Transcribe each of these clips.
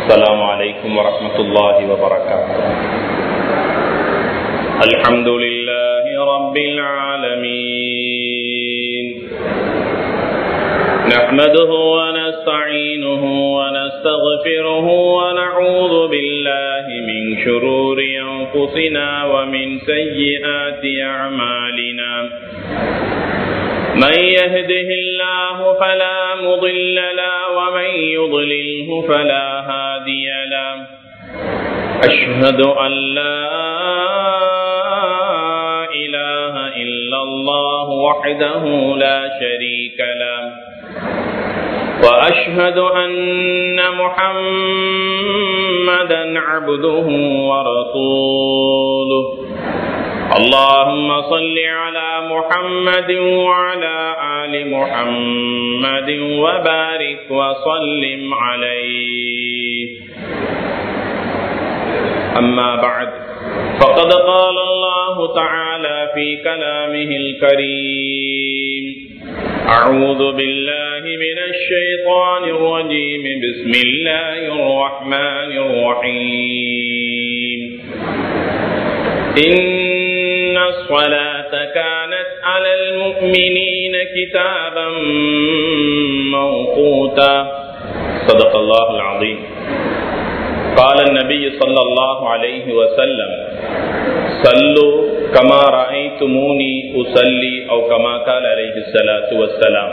السلام عليكم ورحمة الله وبركاته الحمد لله رب العالمين نحمده ونستعينه ونستغفره ونعوذ بالله من شرور أنفسنا ومن سيئات أعمالنا من يهده الله فلا مضل له ومن يضلله فلا هادي له أشهد أن لا إله إلا الله وحده لا شريك له وأشهد أن محمدا عبده ورسوله اللهم صل على محمد وعلى آل محمد وبارك وسلم عليه أما بعد فقد قال الله تعالى في كلامه الكريم أعوذ بالله من الشيطان الرجيم بسم الله الرحمن الرحيم إن الصلاة كانت على المؤمنين كتابا موقوتا صدق الله العظيم قال النبي صلى الله عليه وسلم صلوا كما رأيتموني أصلي أو كما قال عليه الصلاة والسلام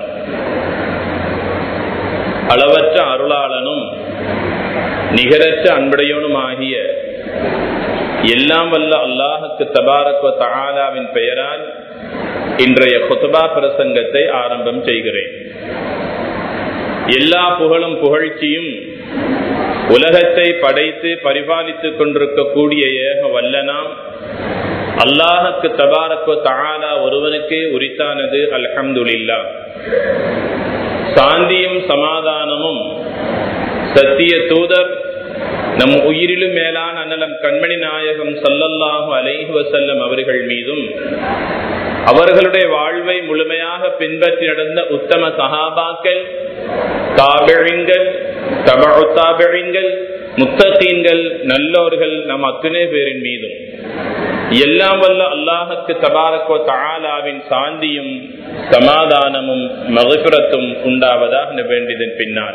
அளவற்ற அருளாளனும் நிகரற்ற அன்புடையவனுமாகிய எல்லாம் வல்ல அல்லாஹுக்கு தபாரக்வ தகாலாவின் பெயரால் இன்றைய குத்துபா பிரசங்கத்தை ஆரம்பம் செய்கிறேன் எல்லா புகழும் புகழ்ச்சியும் உலகத்தை படைத்து பரிபாலித்துக் கொண்டிருக்கக்கூடிய ஏக வல்லனாம் அல்லாஹுக்கு தபாரக்வ தகாலா ஒருவனுக்கே உரித்தானது அல்ஹம்துலில்லா சாந்தியும் சமாதானமும் சத்திய தூதர் நம் உயிரிலும் மேலான அன்னலம் கண்மணி நாயகம் சல்லல்லாஹு அலைஹு வசல்லம் அவர்கள் மீதும் அவர்களுடைய வாழ்வை முழுமையாக பின்பற்றி நடந்த உத்தம சகாபாக்கள் தாபிழிங்கள் தபு தாபிழிங்கள் முத்தகீன்கள் நல்லோர்கள் நம் அத்தனை பேரின் மீதும் எல்லாம் வல்ல அல்லாஹுக்கு தபாரக்கோ தாலாவின் சாந்தியும் சமாதானமும் மகசுரத்தும் உண்டாவதாக வேண்டியதன் பின்னால்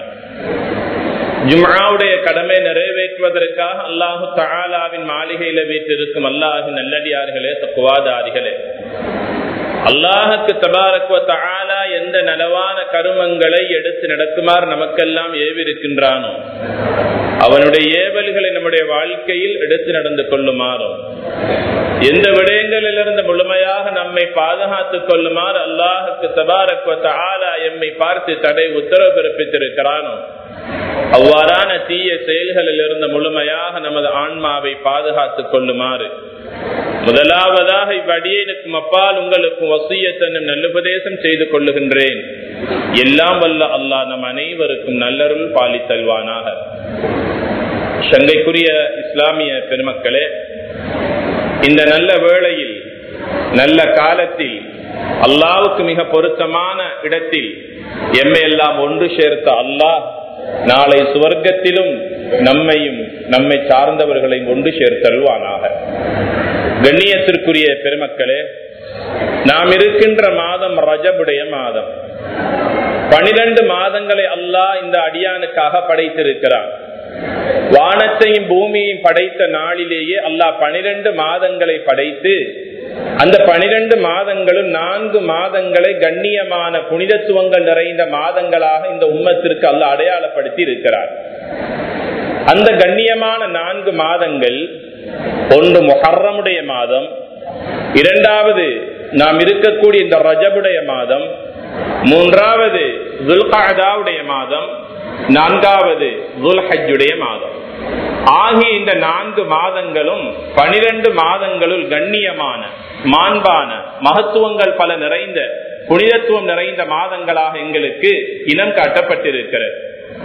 ஜும்ஆவுடைய கடமை நிறைவேற்றுவதற்காக அல்லாஹு தாலாவின் மாளிகையில வீட்டிருக்கும் அல்லாஹு நல்லடியார்களே தக்குவாதாரிகளே அல்லாஹுக்கு தபாரக்குவ தாலா எந்த நலவான கருமங்களை எடுத்து நடக்குமாறு நமக்கெல்லாம் ஏவிருக்கின்றானோ அவனுடைய ஏவல்களை நம்முடைய வாழ்க்கையில் எடுத்து நடந்து கொள்ளுமாறும் எந்த விடயங்களிலிருந்து முழுமையாக நம்மை பாதுகாத்துக் கொள்ளுமாறு அல்லாஹுக்கு தபாரக்குவ தாலா எம்மை பார்த்து தடை உத்தரவு பிறப்பித்திருக்கிறானோ அவ்வாறான தீய செயல்களில் இருந்து முழுமையாக நமது ஆன்மாவை பாதுகாத்துக் கொள்ளுமாறு முதலாவதாக இவ்வடியனுக்கும் அப்பால் உங்களுக்கும் வசியத்தனும் நல்லுபதேசம் செய்து கொள்ளுகின்றேன் எல்லாம் வல்ல அல்லாஹ் நம் அனைவருக்கும் நல்லருள் பாலித்தல்வானாக சங்கைக்குரிய இஸ்லாமிய பெருமக்களே இந்த நல்ல வேளையில் நல்ல காலத்தில் அல்லாவுக்கு மிக பொருத்தமான இடத்தில் எம்மை எல்லாம் ஒன்று சேர்த்த அல்லாஹ் நாளை சுவர்க்கத்திலும் நம்மையும் நம்மை சார்ந்தவர்களையும் ஒன்று சேர்த்தல்வானாக கண்ணியத்திற்குரிய பெருமக்களே நாம் இருக்கின்ற மாதம் ரஜபுடைய மாதம் பனிரெண்டு மாதங்களை அல்லாஹ் இந்த அடியானுக்காக படைத்திருக்கிறான் வானத்தையும் பூமியையும் படைத்த நாளிலேயே அல்லாஹ் பனிரெண்டு மாதங்களை படைத்து அந்த பனிரெண்டு மாதங்களும் நான்கு மாதங்களை கண்ணியமான புனிதத்துவங்கள் நிறைந்த மாதங்களாக இந்த உம்மத்திற்கு அல்ல அடையாளப்படுத்தி இருக்கிறார் அந்த கண்ணியமான நான்கு மாதங்கள் ஒன்று மொஹர்ரமுடைய மாதம் இரண்டாவது நாம் இருக்கக்கூடிய இந்த ரஜபுடைய மாதம் மூன்றாவது துல்காதாவுடைய மாதம் நான்காவது துல்ஹஜுடைய மாதம் ஆகிய இந்த நான்கு மாதங்களும் பனிரெண்டு மாதங்களுள் கண்ணியமான மாண்பான மகத்துவங்கள் பல நிறைந்த புனிதத்துவம் நிறைந்த மாதங்களாக எங்களுக்கு இனம் காட்டப்பட்டிருக்கிறது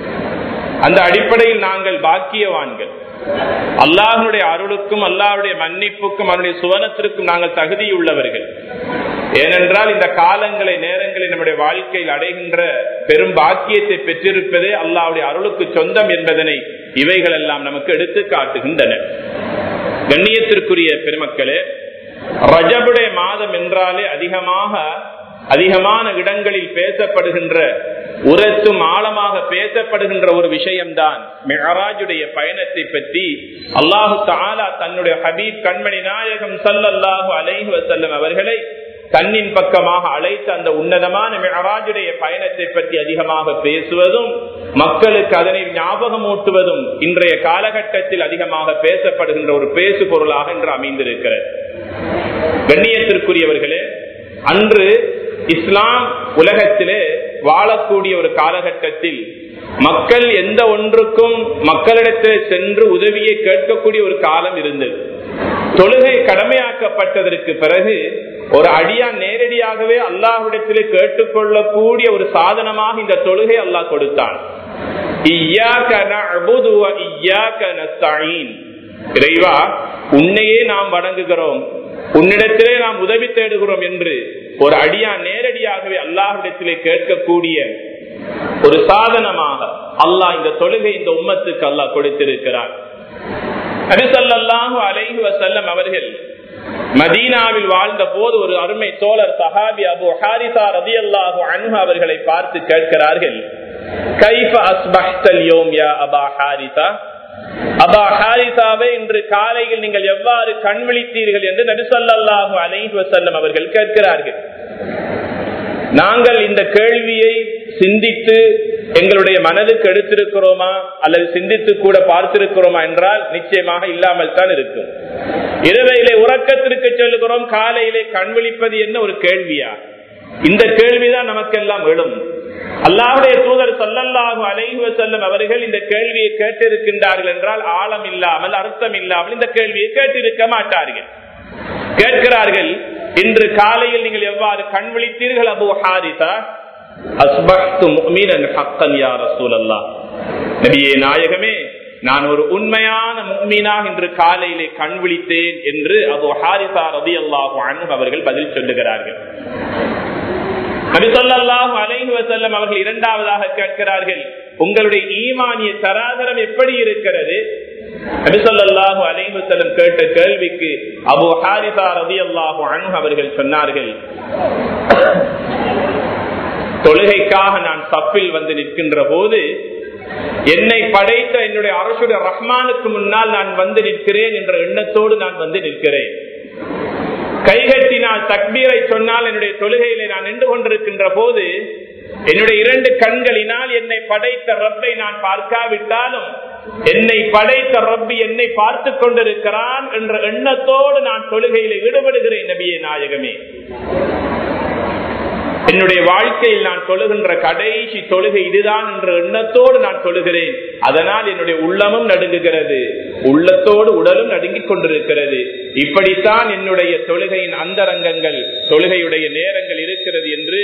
அந்த அடிப்படையில் நாங்கள் பாக்கியவான்கள் அல்லாஹனுடைய அருளுக்கும் அல்லாஹுடைய மன்னிப்புக்கும் அவனுடைய சுவனத்திற்கும் நாங்கள் தகுதியுள்ளவர்கள் ஏனென்றால் இந்த காலங்களை நேரங்களை நம்முடைய வாழ்க்கையில் அடைகின்ற பெரும் பாக்கியத்தை பெற்றிருப்பதே அல்லாவுடைய அருளுக்கு சொந்தம் என்பதனை இவைகள் எல்லாம் நமக்கு எடுத்து காட்டுகின்றன கண்ணியத்திற்குரிய பெருமக்களே ரஜபுடைய மாதம் என்றாலே அதிகமாக அதிகமான இடங்களில் பேசப்படுகின்ற உரத்தும் ஆழமாக பேசப்படுகின்ற ஒரு விஷயம்தான் மெஹராஜுடைய பயணத்தை பற்றி அல்லாஹு தாலா தன்னுடைய ஹபீப் கண்மணி நாயகம் சல்லல்லாஹு அலைஹி வசல்லம் அவர்களை தன்னின் பக்கமாக அழைத்து அந்த உன்னதமான மெஹராஜுடைய பயணத்தை பற்றி அதிகமாக பேசுவதும் மக்களுக்கு அதனை ஞாபகமூட்டுவதும் இன்றைய காலகட்டத்தில் அதிகமாக பேசப்படுகின்ற ஒரு பேசு பொருளாக இன்று அமைந்திருக்கிறது கண்ணியத்திற்குரியவர்களே அன்று இஸ்லாம் உலகத்திலே வாழக்கூடிய ஒரு காலகட்டத்தில் மக்கள் எந்த ஒன்றுக்கும் மக்களிடத்தில் சென்று உதவியை கேட்கக்கூடிய ஒரு காலம் இருந்தது தொழுகை கடமையாக்கப்பட்டதற்கு பிறகு ஒரு அடியா நேரடியாகவே அல்லாஹ்விடத்திலே கேட்டுக்கொள்ளக்கூடிய ஒரு சாதனமாக இந்த தொழுகை அல்லாஹ் கொடுத்தான் இறைவா உன்னையே நாம் வணங்குகிறோம் உன்னிடத்திலே நாம் உதவி தேடுகிறோம் என்று ஒரு அடியா நேரடியாகவே அல்லாஹிடத்திலே கேட்கக்கூடிய ஒரு சாதனமாக அல்லாஹ் இந்த தொழுகை இந்த உம்மத்துக்கு அல்லாஹ் கொடுத்திருக்கிறார் நபிசல்லாஹு அலைஹி வசல்லம் அவர்கள் மதீனாவில் வாழ்ந்த போது ஒரு அருமை தோழர் சஹாபி அபு ஹாரிசா ரதி அல்லாஹு அன்ஹு அவர்களை பார்த்து கேட்கிறார்கள் கைஃப அஸ்பஹ்தல் யோம் யா அபா ஹாரிசா அபா ஹாரிசாவை இன்று காலையில் நீங்கள் எவ்வாறு கண் விழித்தீர்கள் என்று நபிசல்லாஹு அலைஹி வசல்லம் அவர்கள் கேட்கிறார்கள் நாங்கள் இந்த கேள்வியை சிந்தித்து எங்களுடைய மனதுக்கு எடுத்திருக்கிறோமா அல்லது சிந்தித்து கூட பார்த்திருக்கிறோமா என்றால் நிச்சயமாக இல்லாமல் தான் இருக்கும் இரவையிலே உறக்கத்திற்கு சொல்லுகிறோம் காலையிலே கண் விழிப்பது என்ன ஒரு கேள்வியா இந்த கேள்விதான் நமக்கெல்லாம் எழும் அல்லாஹுடைய தூதர் சொல்லல்லாஹு அலைஹுவ செல்லும் அவர்கள் இந்த கேள்வியை கேட்டிருக்கின்றார்கள் என்றால் ஆழம் இல்லாமல் அர்த்தம் இல்லாமல் இந்த கேள்வியை கேட்டிருக்க மாட்டார்கள் கேட்கிறார்கள் இன்று காலையில் நீங்கள் எவ்வாறு கண் விழித்தீர்கள் அபு ஹாரிசா நபியே நாயகமே நான் ஒரு உண்மையான முக்மீனாக இன்று காலையிலே கண் விழித்தேன் என்று அபு ஹாரிசா ரதி அல்லாஹு அவர்கள் பதில் சொல்லுகிறார்கள் நபிசல்லாஹு அலைஹி வசல்லம் அவர்கள் இரண்டாவதாக கேட்கிறார்கள் உங்களுடைய ஈமானிய தராதரம் எப்படி இருக்கிறது நபிசல்லாஹு அலைஹி வசல்லம் கேட்ட கேள்விக்கு அபு ஹாரிசா ரதி அல்லாஹு அனு அவர்கள் சொன்னார்கள் தொழுகைக்காக நான் சப்பில் வந்து நிற்கின்ற போது என்னை படைத்த என்னுடைய அரசுடைய ரஹ்மானுக்கு முன்னால் நான் வந்து நிற்கிறேன் என்ற எண்ணத்தோடு நான் வந்து நிற்கிறேன் கைகட்டினால் தக்பீரை சொன்னால் என்னுடைய தொழுகையிலே நான் நின்று கொண்டிருக்கின்ற போது என்னுடைய இரண்டு கண்களினால் என்னை படைத்த ரப்பை நான் பார்க்காவிட்டாலும் என்னை படைத்த ரப்பி என்னை பார்த்து கொண்டிருக்கிறான் என்ற எண்ணத்தோடு நான் தொழுகையில ஈடுபடுகிறேன் நபியே நாயகமே என்னுடைய வாழ்க்கையில் நான் தொழுகின்ற கடைசி தொழுகை இதுதான் என்ற எண்ணத்தோடு நான் தொழுகிறேன் அதனால் என்னுடைய உள்ளமும் நடுங்குகிறது உள்ளத்தோடு உடலும் நடுங்கிக் கொண்டிருக்கிறது இப்படித்தான் என்னுடைய தொழுகையின் அந்தரங்கங்கள் தொழுகையுடைய நேரங்கள் இருக்கிறது என்று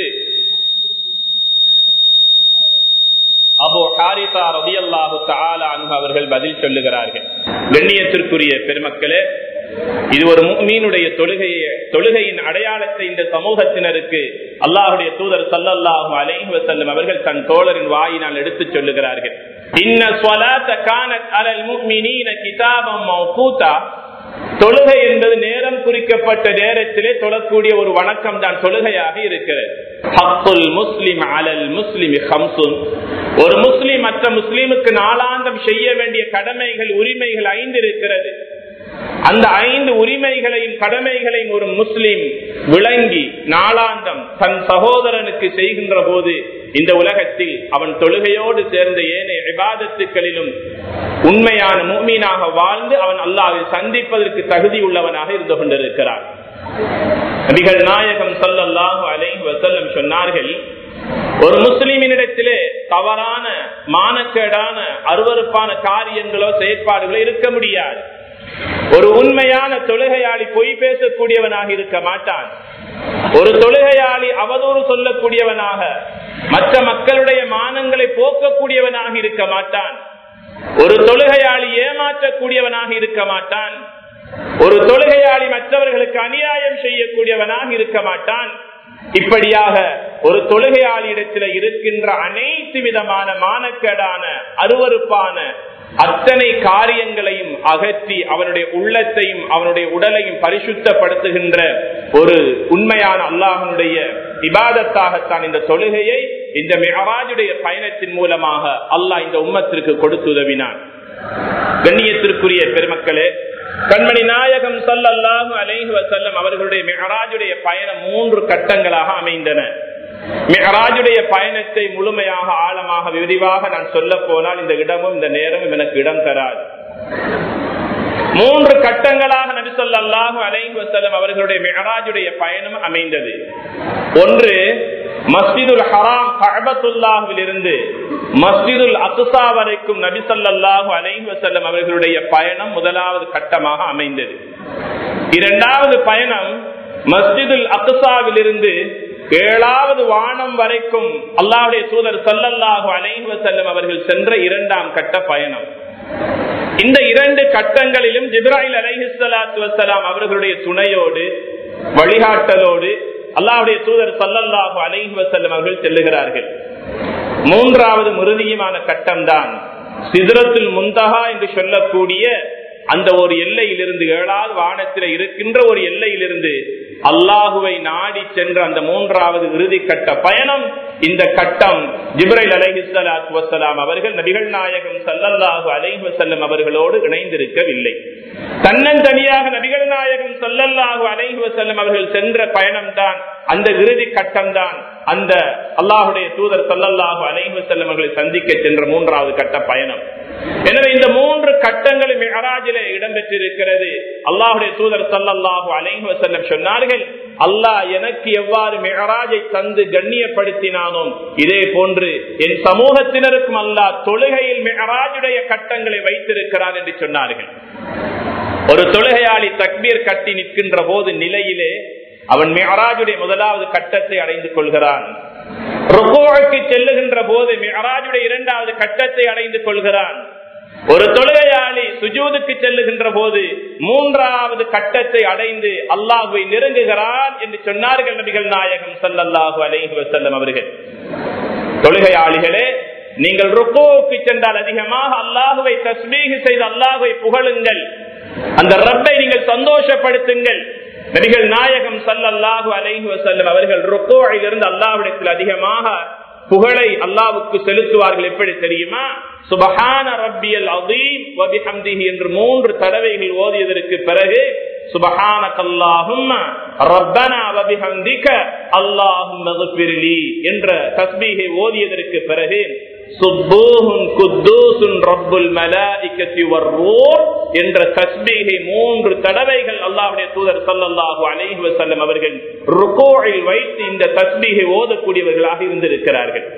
அபோ ஹாரிசா ரவி அல்லாஹு அவர்கள் பதில் சொல்லுகிறார்கள் கண்ணியத்திற்குரிய பெருமக்களே இது ஒரு மீனுடைய தொழுகைய தொழுகையின் அடையாளத்தை இந்த சமூகத்தினருக்கு அல்லாஹுடைய தூதர் சல்லல்லாஹு அலைஹி வசல்லம் அவர்கள் தன் தோழரின் வாயினால் எடுத்து சொல்லுகிறார்கள் இன்ன ஸ்வலாத்த கானத் அலல் முஃமினீன கிதாபம் மௌகூதா தொழுகை என்பது நேரம் குறிக்கப்பட்ட நேரத்திலே தொழக்கூடிய ஒரு வணக்கம் தான் தொழுகையாக இருக்கிறது முஸ்லிம் அலல் முஸ்லிம் ஒரு முஸ்லிம் மற்ற முஸ்லிமுக்கு நாளாந்தம் செய்ய வேண்டிய கடமைகள் உரிமைகள் ஐந்து இருக்கிறது அந்த ஐந்து உரிமைகளையும் கடமைகளையும் ஒரு முஸ்லிம் விளங்கி நாளாந்தம் தன் சகோதரனுக்கு செய்கின்ற போது இந்த உலகத்தில் அவன் தொழுகையோடு சேர்ந்த ஏனைய விவாதத்துக்களிலும் உண்மையான மூமீனாக வாழ்ந்து அவன் அல்லாவை சந்திப்பதற்கு தகுதி உள்ளவனாக இருந்து கொண்டிருக்கிறார் நபிகள் நாயகம் சல்லல்லாஹு அலைஹி வசல்லம் சொன்னார்கள் ஒரு முஸ்லிமினிடத்திலே தவறான மானக்கேடான அருவறுப்பான காரியங்களோ செயற்பாடுகளோ இருக்க முடியாது ஒரு உண்மையான தொழுகையாளி பொய் பேசக்கூடியவனாக இருக்க மாட்டான் ஒரு தொழுகையாளி அவதூறு சொல்லக்கூடியவனாக மற்ற மக்களுடைய மானங்களை போக்கக்கூடியவனாக இருக்க மாட்டான் ஒரு தொழுகையாளி ஏமாற்றக்கூடியவனாக இருக்க மாட்டான் ஒரு தொழுகையாளி மற்றவர்களுக்கு அநியாயம் செய்யக்கூடியவனாக இருக்க மாட்டான் இப்படியாக ஒரு தொழுகையாளியிடத்தில் இருக்கின்ற அனைத்து விதமான மானக்கேடான அருவறுப்பான அத்தனை காரியங்களையும் அகற்றி அவனுடைய உள்ளத்தையும் அவனுடைய உடலையும் பரிசுத்தப்படுத்துகின்ற ஒரு உண்மையான அல்லாஹனுடைய இபாதத்தாகத்தான் இந்த தொழுகையை இந்த மெஹராஜுடைய பயணத்தின் மூலமாக அல்லாஹ் இந்த உம்மத்திற்கு கொடுத்து உதவினான் கண்ணியத்திற்குரிய பெருமக்களே கண்மணி நாயகம் சல்லல்லாஹு அலைஹி வசல்லம் அவர்களுடைய மெஹராஜுடைய பயணம் மூன்று கட்டங்களாக அமைந்தன மெஹராஜுடைய பயணத்தை முழுமையாக ஆழமாக விரிவாக நான் சொல்ல போனால் இந்த இடமும் இந்த நேரமும் எனக்கு இடம் தராது மூன்று கட்டங்களாக நபி சொல்லாஹு அலைஹி வசல்லம் அவர்களுடைய மெஹராஜுடைய பயணம் அமைந்தது ஒன்று மஸ்ஜிதுல் ஹராம் கஅபத்துல்லாஹில் இருந்து மஸ்ஜிதுல் அக்ஸா வரைக்கும் நபி ஸல்லல்லாஹு அலைஹி வஸல்லம் அவர்களுடைய பயணம் முதலாவது கட்டமாக அமைந்தது இரண்டாவது பயணம் மஸ்ஜிதுல் அக்ஸாவில் இருந்து ஏழாவது வானம் வரைக்கும் அல்லாஹுடைய தூதர் சல்லல்லாஹு அலைஹி வஸல்லம் அவர்கள் சென்ற இரண்டாம் கட்ட பயணம் இந்த இரண்டு கட்டங்களிலும் ஜிப்ராஹில் அலைஹிஸ்ஸலாத்து வசலாம் அவர்களுடைய துணையோடு வழிகாட்டலோடு அல்லாஹுடைய தூதர் சல்லல்லாஹு அலைஹி வசல்லம் அவர்கள் செல்லுகிறார்கள் மூன்றாவது முருதியமான கட்டம் தான் சிதறத்தில் முந்தகா என்று சொல்லக்கூடிய அந்த ஒரு எல்லையிலிருந்து ஏழாவது வானத்தில் இருக்கின்ற ஒரு எல்லையிலிருந்து அல்லாஹுவை நாடி சென்ற அந்த மூன்றாவது இறுதி கட்ட பயணம் இந்த கட்டம் ஜிப்ரைல் அலைஹிஸ்லாத் வசலாம் அவர்கள் நபிகள் நாயகம் சல்லல்லாஹு அலைஹி வசல்லம் அவர்களோடு இணைந்திருக்கவில்லை தன்னந்தனியாக நபிகள் நாயகம் சல்லல்லாஹு அலைஹி வசல்லம் அவர்கள் சென்ற பயணம் தான் அந்த இறுதி கட்டம் தான் அந்த அல்லாஹுடைய தூதர் சல்லல்லாஹு அலைஹி வசல்லம் அவர்களை சந்திக்க சென்ற மூன்றாவது கட்ட பயணம் எனவே இந்த மூன்று கட்டங்களும் மெஹராஜிலே இடம்பெற்றிருக்கிறது அல்லாஹுடைய தூதர் சல்லல்லாஹு அலைஹி வசல்லம் சொன்னார்கள் அல்லாஹ் எனக்கு எவ்வாறு மெஹராஜை தந்து கண்ணியப்படுத்தினானோ இதே போன்று என் சமூகத்தினருக்கும் அல்லாஹ் தொழுகையில் மெஹராஜுடைய கட்டங்களை வைத்திருக்கிறார் என்று சொன்னார்கள் ஒரு தொழுகையாளி தக்பீர் கட்டி நிற்கின்ற போது நிலையிலே அவன் மெஹராஜுடைய முதலாவது கட்டத்தை அடைந்து கொள்கிறான் ருக்கோவுக்கு செல்லுகின்ற போது மெஹராஜுடைய இரண்டாவது கட்டத்தை அடைந்து கொள்கிறான் ஒரு தொழுகையாளி சுஜூதுக்கு செல்லுகின்ற போது மூன்றாவது கட்டத்தை அடைந்து அல்லாஹுவை நெருங்குகிறான் என்று சொன்னார்கள் நபிகள் நாயகம் சல்லல்லாஹு அலைஹி வசல்லம் அவர்கள் தொழுகையாளிகளே நீங்கள் ருக்கோவுக்கு சென்றால் அதிகமாக அல்லாஹுவை தஸ்மீக செய்து அல்லாஹுவை புகழுங்கள் அந்த ரப்பை நீங்கள் சந்தோஷப்படுத்துங்கள் நபிகள் நாயகம் சல்லல்லாஹு அலைஹி வசல்லம் அவர்கள் ருக்கோவிலிருந்து அல்லாஹ்விடத்தில் அதிகமாக புகழை அல்லாவுக்கு செலுத்துவார்கள் எப்படி தெரியுமா சுபஹான ரப்பியல் அதீம் வபிஹம்திஹி என்று மூன்று தடவைகள் ஓதியதற்கு பிறகு சுபஹானக அல்லாஹும்ம ரப்பனா வபிஹம்திக அல்லாஹும்ம க்ஃபிர்லி என்ற தஸ்பீஹை ஓதியதற்கு பிறகு சுப்பூஹுன் குத்தூசுன் ரப்புல் மலாயிகத்தி வர்ரூர் என்ற தஸ்பீகை மூன்று தடவைகள் அல்லாஹ்வுடைய தூதர் ஸல்லல்லாஹு அலைஹி வஸல்லம் அவர்கள் ருகூஇல் வைத்து இந்த தஸ்பீகை ஓதக்கூடியவர்களாக இருந்திருக்கிறார்கள்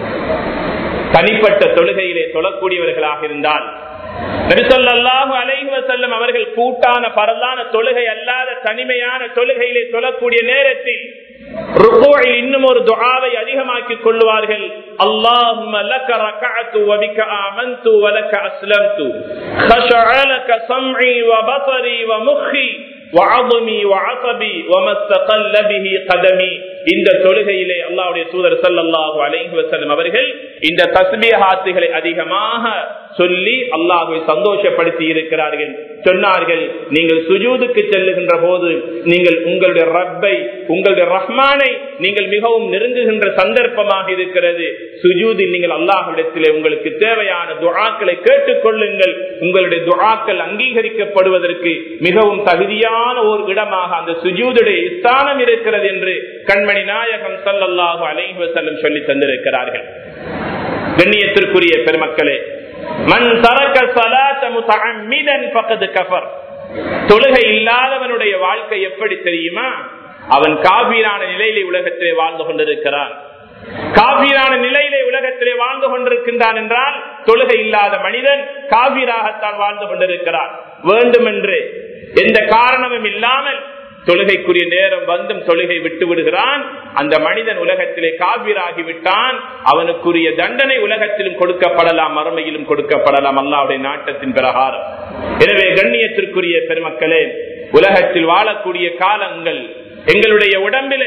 தனிப்பட்ட தொழுகையிலே தொழக்கூடியவர்களாக இருந்தால் நபிசல்லாஹு அலைஹி வஸல்லம் அவர்கள் கூட்டான பரலான தொழுகை அல்லாத தனிமையான தொழுகையிலே தொழக்கூடிய நேரத்தில் ருக்கோழில் இன்னும் ஒரு துஆவை அதிகமாக்கிக் கொள்வார்கள் اللهم لك ركعت وبك آمنت ولك أسلمت خشع لك سمعي وبصري ومخي وعظمي وعصبي وما استقل به قدمي இந்த தொழுகையிலே அல்லாவுடைய தூதர் சல்லாஹூ அலைஹி வசல்லம் அவர்கள் இந்த தஸ்பீஹாத்துகளை அதிகமாக சொல்லி அல்லாஹுவை சந்தோஷப்படுத்தி இருக்கிறார்கள் சொன்னார்கள் நீங்கள் சுஜூதுக்கு செல்லுகின்ற போது நீங்கள் உங்களுடைய ரப்பை உங்களுடைய ரஹ்மானை நீங்கள் மிகவும் நெருங்குகின்ற சந்தர்ப்பமாக இருக்கிறது சுஜூதில் நீங்கள் அல்லாஹிடத்திலே உங்களுக்கு தேவையான துஆக்களை கேட்டுக்கொள்ளுங்கள் உங்களுடைய துஆக்கள் அங்கீகரிக்கப்படுவதற்கு மிகவும் தகுதியான ஒரு இடமாக அந்த சுஜூதுடைய ஸ்தானம் இருக்கிறது என்று கண்மணி நாயகம் சல்லல்லாஹு அலைஹி வஸல்லம் சொல்லி தந்திருக்கிறார்கள் கண்ணியத்திற்குரிய பெருமக்களே மண் தரக்க சலாத்த முத்தஅம்மிதன் ஃபக்கத் கஃபர் தொழுகை இல்லாதவனுடைய வாழ்க்கை எப்படி தெரியுமா அவன் காபீரான நிலையிலே உலகத்திலே வாழ்ந்து கொண்டிருக்கிறான் காபீரான நிலையிலே உலகத்திலே வாழ்ந்து கொண்டிருக்கின்றான் என்றால் தொழுகை இல்லாத மனிதன் காபீராகத்தான் வாழ்ந்து கொண்டிருக்கிறான் வேண்டுமென்று எந்த காரணமும் இல்லாமல் தொழுகைக்குரிய நேரம் வந்தும் தொழுகை விட்டு விடுகிறான் அந்த மனிதன் உலகத்திலே காவிராகி விட்டான் அவனுக்குரிய தண்டனை உலகத்திலும் கொடுக்கப்படலாம் மறுமையிலும் கொடுக்கப்படலாம் அல்லாவுடைய நாட்டத்தின் பிரகாரம் எனவே கண்ணியத்திற்குரிய பெருமக்களே உலகத்தில் வாழக்கூடிய காலங்கள் எங்களுடைய உடம்பிலே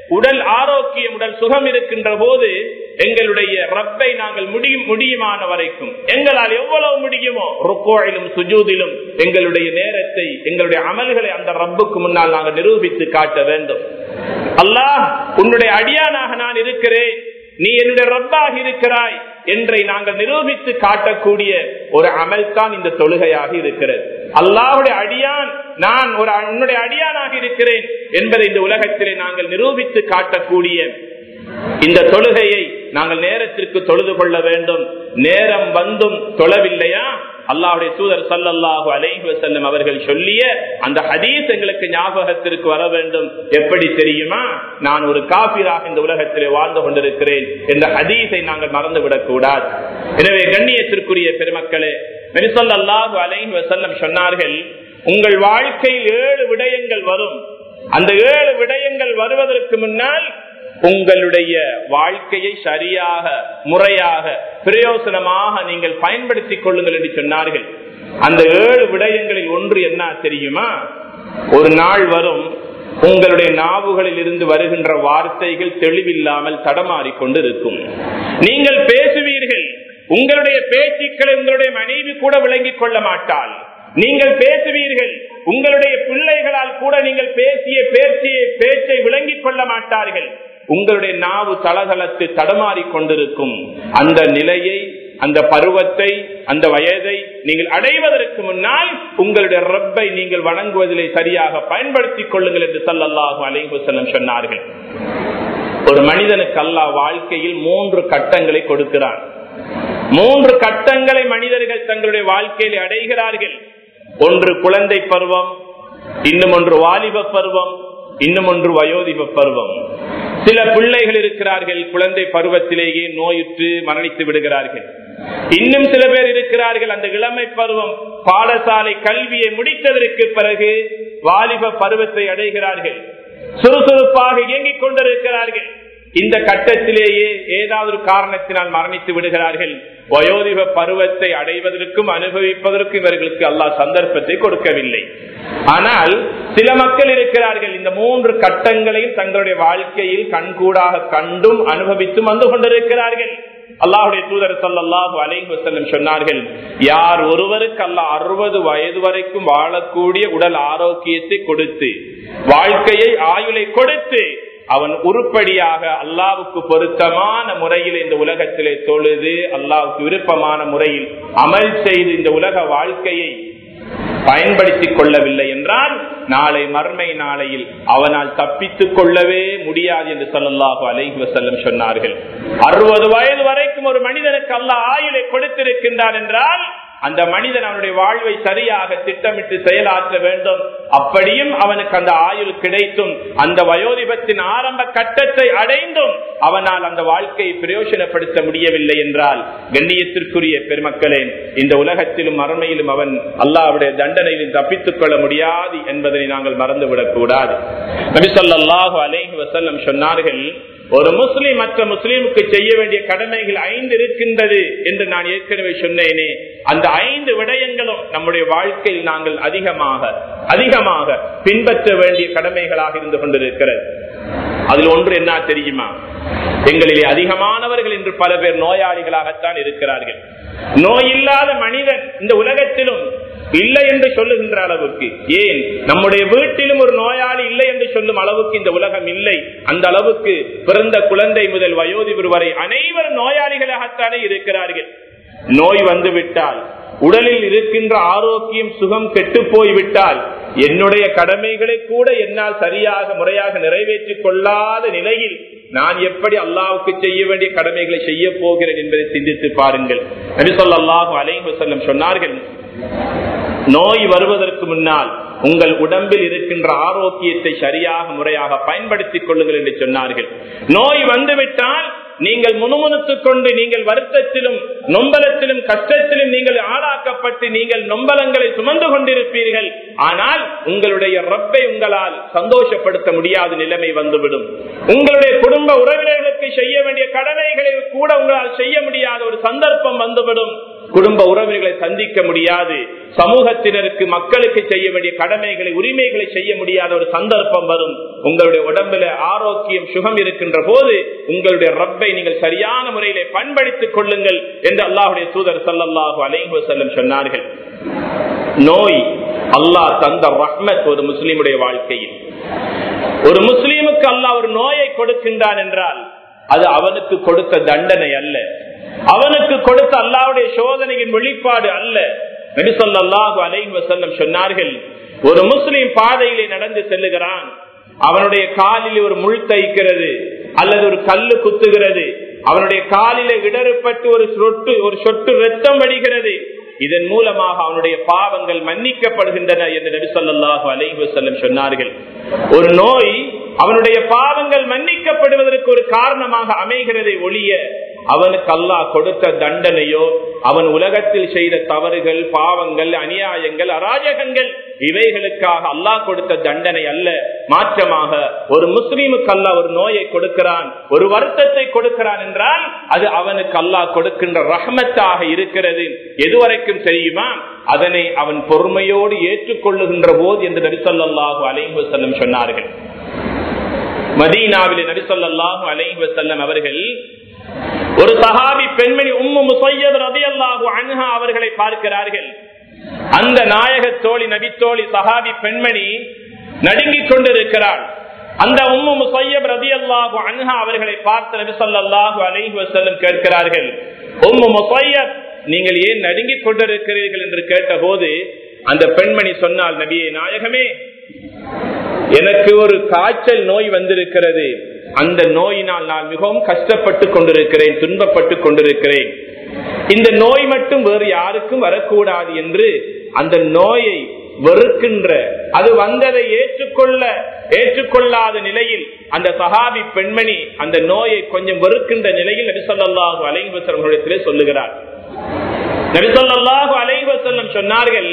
உடல் ஆரோக்கியம் உடல் சுகம் இருக்கின்ற போது எங்களுடைய ரப்பை நாங்கள் முடியும் முடியுமான வரைக்கும் எங்களால் எவ்வளவு முடியுமோ ருக்கோயிலும் சுஜூதிலும் எங்களுடைய நேரத்தை எங்களுடைய அமல்களை அந்த ரப்புக்கு முன்னால் நாங்கள் நிரூபித்து காட்ட வேண்டும் அல்லாஹ் உன்னுடைய அடியானாக நான் இருக்கிறேன் நீ என்னுடைய ரப்பாக இருக்கிறாய் என்றை நாங்கள் நிரூபித்து காட்டக்கூடிய ஒரு அமல் தான் இந்த தொழுகையாக இருக்கிறது அல்லாஹுடைய அடியான் நான் ஒரு உன்னுடைய அடியானாக இருக்கிறேன் என்பதை இந்த உலகத்திலே நாங்கள் நிரூபித்து காட்டக்கூடிய இந்த தொழுகையை நாங்கள் நேரத்திற்கு தொழுது கொள்ள வேண்டும் நேரம் வந்தும் தொழவில்லையா அல்லாவுடைய தூதர் சல்லல்லாஹு அலைஹி செல்லும் அவர்கள் சொல்லிய அந்த ஹதீஸ் எங்களுக்கு ஞாபகத்திற்கு வர வேண்டும் எப்படி தெரியுமா நான் ஒரு காபிராக இந்த உலகத்திலே வாழ்ந்து கொண்டிருக்கிறேன் என்ற ஹதீஸை நாங்கள் மறந்துவிடக் கூடாது எனவே கண்ணியத்திற்குரிய பெருமக்களே மெரிசல்லாஹு அலைஹி வசல்லம் சொன்னார்கள் உங்கள் வாழ்க்கையில் ஏழு விடயங்கள் வரும் அந்த ஏழு விடயங்கள் வருவதற்கு முன்னால் உங்களுடைய வாழ்க்கையை சரியாக முறையாக பிரயோசனமாக நீங்கள் பயன்படுத்திக் கொள்ளுங்கள் என்று சொன்னார்கள் அந்த ஏழு விடயங்களில் ஒன்று என்ன தெரியுமா ஒரு நாள் வரும் உங்களுடைய நாவுகளில் இருந்து வருகின்ற வார்த்தைகள் தெளிவில்லாமல் தடமாறிக்கொண்டு இருக்கும் நீங்கள் பேசுவீர்கள் உங்களுடைய பேச்சுக்களை உங்களுடைய மனைவி கூட விளங்கிக் கொள்ள மாட்டாள் நீங்கள் பேசுவீர்கள் உங்களுடைய பிள்ளைகளால் கூட நீங்கள் பேசிய பேச்சியை பேச்சை விளங்கிக் கொள்ள மாட்டார்கள் உங்களுடைய நாவு தளதளத்து தடமாறி கொண்டிருக்கும் அந்த நிலையை அந்த பருவத்தை அந்த வயதை நீங்கள் அடைவதற்கு முன்னால் உங்களுடைய ரப்பை நீங்கள் வணங்குவதிலே சரியாக பயன்படுத்திக் கொள்ளுங்கள் என்று சல்லல்லாஹு அலைஹு செல்லம் சொன்னார்கள் ஒரு மனிதனுக்கு அல்லாஹ் வாழ்க்கையில் மூன்று கட்டங்களை கொடுக்கிறான் மூன்று கட்டங்களை மனிதர்கள் தங்களுடைய வாழ்க்கையில் அடைகிறார்கள் ஒன்று குழந்தை பருவம் இன்னும் ஒன்று வாலிப பருவம் இன்னும் ஒன்று வயோதிப பருவம் சில பிள்ளைகள் இருக்கிறார்கள் குழந்தை பருவத்திலேயே நோயுற்று மரணித்து விடுகிறார்கள் இன்னும் சில பேர் இருக்கிறார்கள் அந்த இளமை பருவம் பாடசாலை கல்வியை முடித்ததற்கு பிறகு வாலிப பருவத்தை அடைகிறார்கள் சுறுசுறுப்பாக இயங்கிக் கொண்டிருக்கிறார்கள் இந்த கட்டத்திலேயே ஏதாவது ஒரு காரணத்தினால் மரணித்து விடுகிறார்கள் வயோதிப பருவத்தை அடைவதற்கும் அனுபவிப்பதற்கும் இவர்களுக்கு அல்லாஹ் சந்தர்ப்பத்தை கொடுக்கவில்லை ஆனால் சில மக்கள் இருக்கிறார்கள் இந்த மூன்று கட்டங்களையும் தங்களுடைய வாழ்க்கையில் கண்கூடாக கண்டும் அனுபவித்தும் வந்து கொண்டிருக்கிறார்கள் அல்லாஹுடைய தூதர் சல்லாஹூ அலைஹி வசல்லம் சொன்னார்கள் யார் ஒருவருக்கு அல்லாஹ் அறுபது வயது வரைக்கும் வாழக்கூடிய உடல் ஆரோக்கியத்தை கொடுத்து வாழ்க்கையை ஆயுளை கொடுத்து அவன் உருப்படியாக அல்லாவுக்கு பொருத்தமான முறையில் இந்த உலகத்திலே தொழுது அல்லாவுக்கு விருப்பமான முறையில் அமல் செய்து இந்த உலக வாழ்க்கையை பயன்படுத்திக் கொள்ளவில்லை என்றால் நாளை மர்மை நாளையில் அவனால் தப்பித்துக் கொள்ளவே முடியாது என்று சொல்லல்லாஹு அலைஹி வசல்லம் சொன்னார்கள் அறுபது வயது வரைக்கும் ஒரு மனிதனுக்கு அல்லாஹ் ஆயுளை கொடுத்திருக்கின்றான் என்றால் அந்த மனிதன் அவனுடைய வாழ்வை சரியாக திட்டமிட்டு செயலாற்ற வேண்டும் அப்படியும் அவனுக்கு அந்த ஆயுள் கிடைத்தும் அந்த வயோதிபத்தின் ஆரம்ப கட்டத்தை அடைந்தும் அவனால் அந்த வாழ்க்கையை பிரயோஜனப்படுத்த முடியவில்லை என்றால் கண்ணியத்திற்குரிய பெருமக்களே இந்த உலகத்திலும் மறுமையிலும் அவன் அல்லாவுடைய தண்டனையிலும் தப்பித்துக் கொள்ள முடியாது என்பதனை நாங்கள் மறந்துவிடக் கூடாது நபிசல்லாஹு அலேஹி வசல்லம் சொன்னார்கள் ஒரு முஸ்லீம் மற்ற முஸ்லீமுக்கு செய்ய வேண்டிய கடமைகள் ஐந்து இருக்கின்றது என்று நான் ஏற்கனவே சொன்னேனே அந்த ஐந்து விடயங்களும் நம்முடைய வாழ்க்கையில் நாங்கள் அதிகமாக அதிகமாக பின்பற்ற வேண்டிய கடமைகளாக இருந்து கொண்டிருக்கிறது அதில் ஒன்று என்ன தெரியுமா எங்களிலே அதிகமானவர்கள் இன்று பல பேர் நோயாளிகளாகத்தான் இருக்கிறார்கள் நோய் இல்லாத மனிதன் இந்த உலகத்திலும் இல்லை என்று சொல்லுகின்ற அளவுக்கு ஏன் நம்முடைய வீட்டிலும் ஒரு நோயாளி இல்லை என்று சொல்லும் அளவுக்கு இந்த உலகம் இல்லை அந்த அளவுக்கு பிறந்த குழந்தை முதல் வயோதிபர் வரை அனைவரும் நோயாளிகளாகத்தானே இருக்கிறார்கள் நோய் வந்து விட்டால் உடலில் இருக்கின்ற ஆரோக்கியம் சுகம் கெட்டு போய்விட்டால் என்னுடைய கடமைகளை கூட என்னால் சரியாக முறையாக நிறைவேற்றிக் கொள்ளாத நிலையில் நான் எப்படி அல்லாவுக்கு செய்ய வேண்டிய கடமைகளை செய்ய போகிறேன் என்பதை சிந்தித்து பாருங்கள் நபிசல்லாஹு அலைஹு செல்லம் சொன்னார்கள் நோய் வருவதற்கு முன்னால் உங்கள் உடம்பில் இருக்கின்ற ஆரோக்கியத்தை சரியாக முறையாக பயன்படுத்திக் கொள்ளுங்கள் என்று சொன்னார்கள் நோய் வந்துவிட்டால் நீங்கள் முணுமுணுத்துக் கொண்டு நீங்கள் வருத்தத்திலும் நொம்பலத்திலும் கஷ்டத்திலும் நீங்கள் ஆளாக்கப்பட்டு நீங்கள் நொம்பலங்களை சுமந்து கொண்டிருப்பீர்கள் ஆனால் உங்களுடைய ரப்பை உங்களால் சந்தோஷப்படுத்த முடியாத நிலைமை வந்துவிடும் உங்களுடைய குடும்ப உறவினர்களுக்கு செய்ய வேண்டிய கடமைகளை கூட உங்களால் செய்ய முடியாத ஒரு சந்தர்ப்பம் வந்துவிடும் குடும்ப உறவுகளை சந்திக்க முடியாது சமூகத்தினருக்கு மக்களுக்கு செய்ய வேண்டிய கடமைகளை உரிமைகளை செய்ய முடியாத ஒரு சந்தர்ப்பம் வரும் உங்களுடைய உடம்புல ஆரோக்கியம் சுகம் இருக்கின்ற போது உங்களுடைய ரப்பை நீங்கள் சரியான முறையிலே பண்படுத்திக் கொள்ளுங்கள் என்று அல்லாஹுடைய தூதர் சல்லாஹூ அலைஹு செல்லம் சொன்னார்கள் நோய் அல்லாஹ் தந்த ரஹ்மத் ஒரு முஸ்லீமுடைய வாழ்க்கையில் ஒரு முஸ்லீமுக்கு அல்லாஹ் ஒரு நோயை கொடுக்கின்றான் என்றால் அது அவனுக்கு கொடுத்த தண்டனை அல்ல அவனுக்கு கொடுத்த அல்லாவுடைய சோதனையின் வெளிப்பாடு அல்ல நபிசல்லாஹு அலைஹி வசல்லம் சொன்னார்கள் ஒரு முஸ்லீம் பாதையிலே நடந்து செல்லுகிறான் அவனுடைய காலில் ஒரு முள் தைக்கிறது அல்லது ஒரு கல்லு குத்துகிறது அவனுடைய காலில இடறுபட்டு ஒரு சொட்டு ஒரு சொட்டு ரத்தம் வடிகிறது இதன் மூலமாக அவனுடைய பாவங்கள் மன்னிக்கப்படுகின்றன என்று நபி சொல்லாஹு அலைஹி வசல்லம் சொன்னார்கள் ஒரு நோய் அவனுடைய பாவங்கள் மன்னிக்கப்படுவதற்கு ஒரு காரணமாக அமைகிறதை ஒழிய அவனுக்கு அல்லாஹ் கொடுத்த தண்டனையோ அவன் உலகத்தில் செய்த தவறுகள் பாவங்கள் அநியாயங்கள் அராஜகங்கள் இவைகளுக்காக அல்லாஹ் கொடுத்த தண்டனை அல்ல மாற்றமாக ஒரு முஸ்லீமுக்கு அல்லாஹ் ஒரு நோயை கொடுக்கிறான் ஒரு வருத்தத்தை கொடுக்கிறான் என்றால் அது அவனுக்கு அல்லாஹ் கொடுக்கின்ற ரஹமத்தாக இருக்கிறது எதுவரைக்கும் தெரியுமா அதனை அவன் பொறுமையோடு ஏற்றுக்கொள்ளுகின்ற போது என்று நபிசல்லாஹு அலைஹு செல்லம் சொன்னார்கள் மதீனாவிலே நபிசல்லாஹு அலைஹு செல்லம் அவர்கள் ஒரு சஹாபி பெண்மணி உம்மு முசையத் ரதி அல்லாஹு அன்ஹா அவர்களை பார்க்கிறார்கள் அந்த நாயக தோழி நபித்தோழி சஹாபி பெண்மணி நடுங்கிக் கொண்டிருக்கிறாள் அந்த உம்மு முசையப் ரதி அல்லாஹு அன்ஹா அவர்களை பார்த்து நபி சொல்லாஹு அலைஹி வசல்லம் கேட்கிறார்கள் உம்மு முசையப் நீங்கள் ஏன் நடுங்கிக் கொண்டிருக்கிறீர்கள் என்று கேட்டபோது அந்த பெண்மணி சொன்னால் நபியே நாயகமே எனக்கு ஒரு காய்ச்சல் நோய் வந்திருக்கிறது அந்த நோயினால் நான் மிகவும் கஷ்டப்பட்டு கொண்டிருக்கிறேன் துன்பப்பட்டு கொண்டிருக்கிறேன் இந்த நோய் மட்டும் வேறு யாருக்கும் வரக்கூடாது என்று அந்த நோயை வெறுக்கின்ற அது வந்ததை ஏற்றுக்கொள்ள ஏற்றுக்கொள்ளாத நிலையில் அந்த சஹாபி பெண்மணி அந்த நோயை கொஞ்சம் வெறுக்கின்ற நிலையில் நபிசல்லாஹு அலைவசல்லிடத்திலே சொல்லுகிறார் நபிசல்லாஹு அலைவசல்லம் சொன்னார்கள்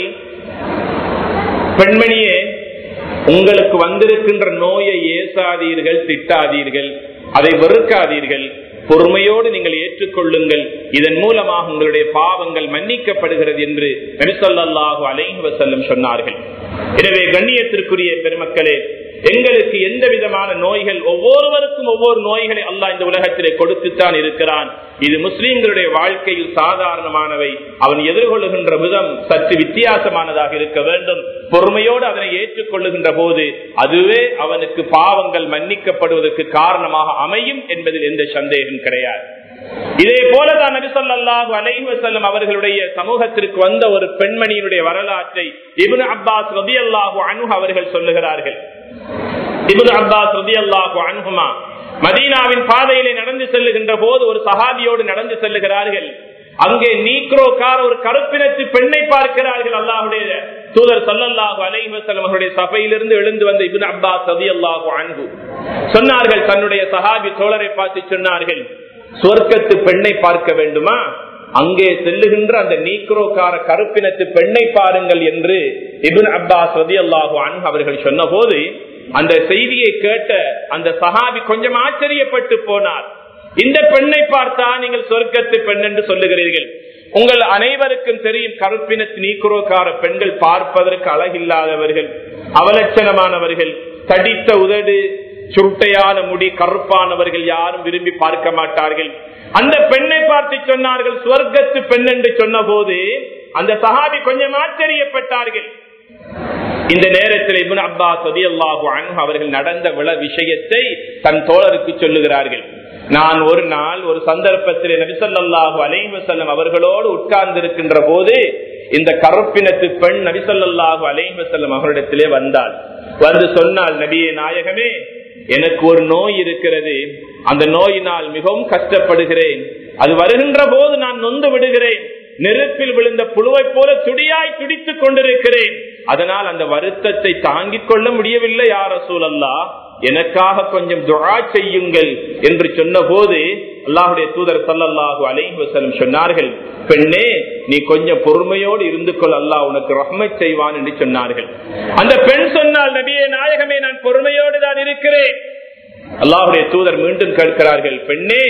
பெண்மணியே உங்களுக்கு வந்திருக்கின்ற நோயை ஏசாதீர்கள் திட்டாதீர்கள் அதை வெறுக்காதீர்கள் பொறுமையோடு நீங்கள் ஏற்றுக்கொள்ளுங்கள் இதன் மூலமாக உங்களுடைய பாவங்கள் மன்னிக்கப்படுகிறது என்று நபிசல்லாஹு அலைஹி வசல்லம் சொன்னார்கள் எனவே கண்ணியத்திற்குரிய பெருமக்களே எங்களுக்கு எந்த விதமான நோய்கள் ஒவ்வொருவருக்கும் ஒவ்வொரு நோய்களை அல்லாஹ் இந்த உலகத்திலே கொடுத்துத்தான் இருக்கிறான் இது முஸ்லீம்களுடைய வாழ்க்கையில் சாதாரணமானவை அவன் எதிர்கொள்ளுகின்ற விதம் சற்று வித்தியாசமானதாக இருக்க வேண்டும் பொறுமையோடு அதனை ஏற்றுக்கொள்ளுகின்ற போது அதுவே அவனுக்கு பாவங்கள் மன்னிக்கப்படுவதற்கு காரணமாக அமையும் என்பதில் எந்த சந்தேகம் கிடையாது இதே போலதான் நபிசல்லாஹு அலைஹி வசல்லம் அவர்களுடைய சமூகத்திற்கு வந்த ஒரு பெண்மணியினுடைய வரலாற்றை இபுன் அப்பாஸ் ரதி அல்லாஹு அனு அவர்கள் சொல்லுகிறார்கள் இபுன் அப்பாஸ் ரதி அல்லாஹு அனுகுமா மதீனாவின் பாதையிலே நடந்து செல்லுகின்ற போது ஒரு சஹாபியோடு நடந்து செல்லுகிறார்கள் அங்கே நீக்ரோக்கார ஒரு கருப்பினத்து பெண்ணை பார்க்கிறார்கள் அல்லாஹுடைய தூதர் சல்லல்லாஹு அலைவசல்லம் அவருடைய சபையிலிருந்து எழுந்து வந்த இபின் அப்பாஸ் ரதி அல்லாஹு அன்பு சொன்னார்கள் தன்னுடைய சஹாபி தோழரை பார்த்து சொன்னார்கள் சொர்க்கத்து பெண்ணை பார்க்க வேண்டுமா அங்கே செல்லுகின்ற அந்த நீக்ரோக்கார கருப்பினத்து பெண்ணை பாருங்கள் என்று இபின் அப்பாஸ் ரதி அல்லாஹு அன்பு அவர்கள் சொன்ன போது அந்த செய்தியை கேட்ட அந்த சஹாபி கொஞ்சம் ஆச்சரியப்பட்டு போனார் இந்த பெண்ணை பார்த்தா நீங்கள் சொர்க்கத்து பெண் என்று சொல்லுகிறீர்கள் உங்கள் அனைவருக்கும் தெரியும் கருப்பினத்து நீக்குரோக்கார பெண்கள் பார்ப்பதற்கு அழகில்லாதவர்கள் அவலட்சணமானவர்கள் தடித்த உதடு சுருட்டையான முடி கருப்பானவர்கள் யாரும் விரும்பி பார்க்க மாட்டார்கள் அந்த பெண்ணை பார்த்து சொன்னார்கள் சுவர்க்கத்து பெண் என்று சொன்ன போது அந்த சஹாபி கொஞ்சம் ஆச்சரியப்பட்டார்கள் இந்த நேரத்தில் இபுன் அப்பாஸ் அல்லாஹு அன்ஹு அவர்கள் நடந்த விழ விஷயத்தை தன் தோழருக்கு சொல்லுகிறார்கள் நான் ஒரு நாள் ஒரு சந்தர்ப்பத்தில் நபிசல்லாஹு அலைவசல்லம் அவர்களோடு உட்கார்ந்து இருக்கின்ற போது இந்த கருப்பினத்து பெண் நபிசல்லாஹு அலைவசல்லம் அவர்களிடத்திலே வந்தாள் வந்து சொன்னால் நபியே நாயகமே எனக்கு ஒரு நோய் இருக்கிறது அந்த நோயினால் மிகவும் கஷ்டப்படுகிறேன் அது வருகின்ற போது நான் நொந்து விடுகிறேன் நெருப்பில் விழுந்த புழுவை போல துடியாய் துடித்துக் கொண்டிருக்கிறேன் அதனால் அந்த வருத்தத்தை தாங்கிக் கொள்ள முடியவில்லை யார சூழல்லா எனக்காக கொஞ்சம் துழா செய்யுங்கள் என்று சொன்ன போது அல்லாஹுடைய தூதர் சல்லல்லாஹு அலைஹி வசலம் சொன்னார்கள் பெண்ணே நீ கொஞ்சம் பொறுமையோடு இருந்து கொள் அல்லாஹ் உனக்கு ரஹ்மை செய்வான் என்று சொன்னார்கள் அந்த பெண் சொன்னால் நபியே நாயகமே நான் பொறுமையோடு தான் இருக்கிறேன் அல்லாஹுடைய தூதர் மீண்டும் கேட்கிறார்கள் பெண்ணே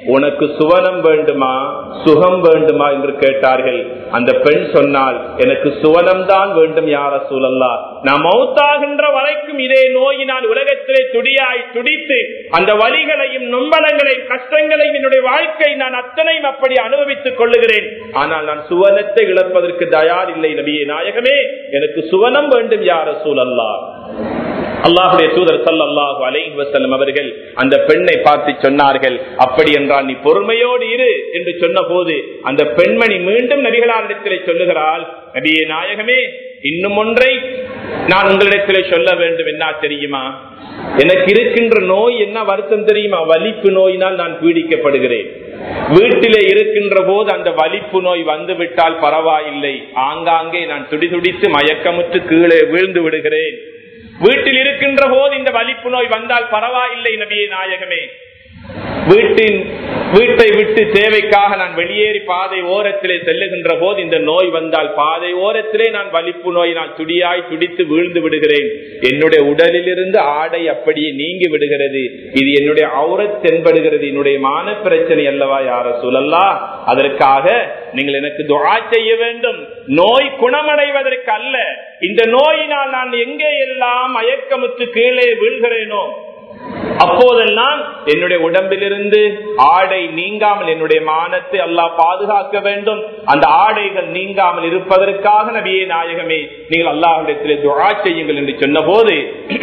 உனக்கு சுவனம் வேண்டுமா சுகம் வேண்டுமா என்று கேட்டார்கள் அந்த பெண் சொன்னால் எனக்கு சுவனம் தான் வேண்டும் யார சூழல்லா நான் மௌத்தாகின்ற வரைக்கும் இதே நோயினால் உலகத்திலே துடியாய் துடித்து அந்த வலிகளையும் நொம்பலங்களையும் கஷ்டங்களையும் என்னுடைய வாழ்க்கை நான் அத்தனையும் அப்படி அனுபவித்துக் கொள்ளுகிறேன் ஆனால் நான் சுவனத்தை இழப்பதற்கு தயார் இல்லை நபியே நாயகமே எனக்கு சுவனம் வேண்டும் யார சூழல்லா அல்லாஹுடைய தூதர் சல்லாஹு அலைஹி வசல்லம் அவர்கள் அந்த பெண்ணை பார்த்து சொன்னார்கள் அப்படி என்றால் நீ பொறுமையோடு இரு என்று சொன்ன போது அந்த பெண்மணி மீண்டும் நபிகளாரிடத்திலே சொல்லுகிறாள் நபியே நாயகமே இன்னும் ஒன்றை நான் உங்களிடத்திலே சொல்ல வேண்டும் என்ன தெரியுமா எனக்கு இருக்கின்ற நோய் என்ன வருத்தம் தெரியுமா வலிப்பு நோயினால் நான் பீடிக்கப்படுகிறேன் வீட்டிலே இருக்கின்ற போது அந்த வலிப்பு நோய் வந்து விட்டால் பரவாயில்லை ஆங்காங்கே நான் துடிதுடித்து மயக்கமுற்று கீழே வீழ்ந்து விடுகிறேன் வீட்டில் இருக்கின்ற போது இந்த வலிப்பு நோய் வந்தால் பரவாயில்லை நபியே நாயகமே வீட்டின் வீட்டை விட்டு தேவைக்காக நான் வெளியேறி பாதை ஓரத்திலே செல்லுகின்ற போது இந்த நோய் வந்தால் பாதை ஓரத்திலே நான் வலிப்பு நோய் நான் துடியாய் துடித்து வீழ்ந்து விடுகிறேன் என்னுடைய உடலில் இருந்து ஆடை அப்படியே நீங்கி விடுகிறது இது என்னுடைய அவுரத் தென்படுகிறது என்னுடைய மான பிரச்சனை அல்லவா யார சூழல்லா அதற்காக நீங்கள் எனக்கு துவா செய்ய வேண்டும் நோய் குணமடைவதற்கு அல்ல இந்த நோயினால் நான் எங்கே எல்லாம் மயக்கமுற்று கீழே வீழ்கிறேனோ அப்போதெல்லாம் என்னுடைய உடம்பிலிருந்து ஆடை நீங்காமல் என்னுடைய மானத்தை அல்லாஹ் பாதுகாக்க வேண்டும் அந்த ஆடைகள் நீங்காமல் இருப்பதற்காக நபியே நாயகமே நீங்கள் அல்லாஹிடத்திலே துவா செய்யுங்கள் என்று சொன்ன போது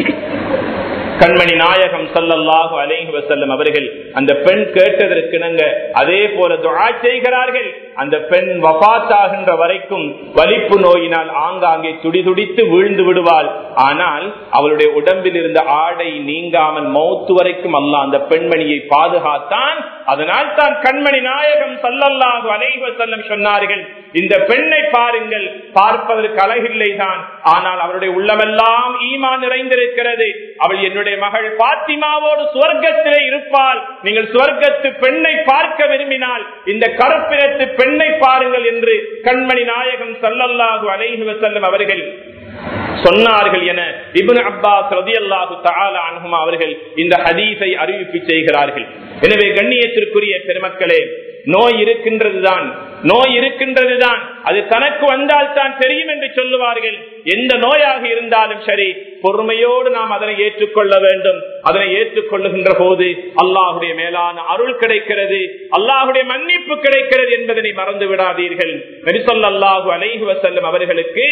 கண்மணி நாயகம் சல்லல்லாஹு அலைஹி வசல்லம் அவர்கள் அந்த பெண் கேட்டதற்கு நாங்க அதே போல துவா செய்கிறார்கள் அந்த பெண் வபாத்தாகின்ற வரைக்கும் வலிப்பு நோயினால் ஆங்காங்கே துடிதுடித்து வீழ்ந்து விடுவாள் ஆனால் அவளுடைய உடம்பில் இருந்த ஆடை நீங்காமல் மௌத்து வரைக்கும் அல்ல அந்த பெண்மணியை பாதுகாத்தான் அதனால் தான் கண்மணி நாயகம் சல்லல்லாஹு அலைஹி வசல்லம் சொன்னார்கள் இந்த பெண்ணை பாருங்கள் பார்ப்பதற்கு அழகில்லை தான் ஆனால் அவருடைய உள்ளமெல்லாம் ஈமா நிறைந்திருக்கிறது அவள் என்னுடைய மகள் பாத்திமாவோடு சுவர்க்கத்திலே இருப்பாள் நீங்கள் சுவர்க்கத்து பெண்ணை பார்க்க விரும்பினால் இந்த கருப்பினத்து பெண்ணை பாருங்கள் என்று கண்மணி நாயகம் சல்லல்லாஹு அலைஹி வசல்லம் அவர்கள் சொன்னார்கள் என இபுன் அப்பாஸ் ரதி அல்லாஹு தாலா அனுகுமா அவர்கள் இந்த ஹதீஸை அறிவிப்பு செய்கிறார்கள் எனவே கண்ணியத்திற்குரிய பெருமக்களே நோய் இருக்கின்றதுதான் நோய் இருக்கின்றதுதான் அது தனக்கு வந்தால் தான் தெரியும் என்று சொல்லுவார்கள் எந்த நோயாக இருந்தாலும் சரி பொறுமையோடு நாம் அதனை ஏற்றுக்கொள்ள வேண்டும் அதனை ஏற்றுக்கொள்ளுகின்ற போது அல்லாஹுடைய மேலான அருள் கிடைக்கிறது அல்லாஹுடைய மன்னிப்பு கிடைக்கிறது என்பதனை மறந்து விடாதீர்கள் நரிசல்லாஹு அலைஹு வசல்லம் அவர்களுக்கு